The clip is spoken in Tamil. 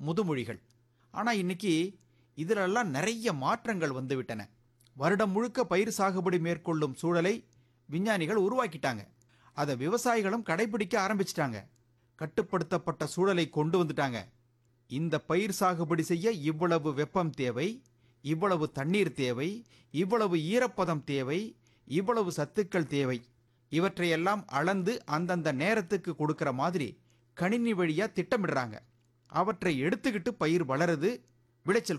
முதுமொழிகள் ஆனால் இன்னைக்கு இதிலெல்லாம் நிறைய மாற்றங்கள் வந்துவிட்டன வருடம் முழுக்க பயிர் சாகுபடி மேற்கொள்ளும் சூழலை விஞ்ஞானிகள் உருவாக்கிட்டாங்க அதை விவசாயிகளும் கடைபிடிக்க ஆரம்பிச்சிட்டாங்க கட்டுப்படுத்தப்பட்ட சூழலை கொண்டு வந்துட்டாங்க இந்த பயிர் சாகுபடி செய்ய இவ்வளவு வெப்பம் தேவை இவ்வளவு தண்ணீர் தேவை இவ்வளவு ஈரப்பதம் தேவை இவ்வளவு சத்துக்கள் தேவை இவற்றையெல்லாம் அளந்து அந்தந்த நேரத்துக்கு கொடுக்கிற மாதிரி கணினி வழியா திட்டமிடுறாங்க அவற்றை எடுத்துக்கிட்டு பயிர் வளருது விளைச்சல்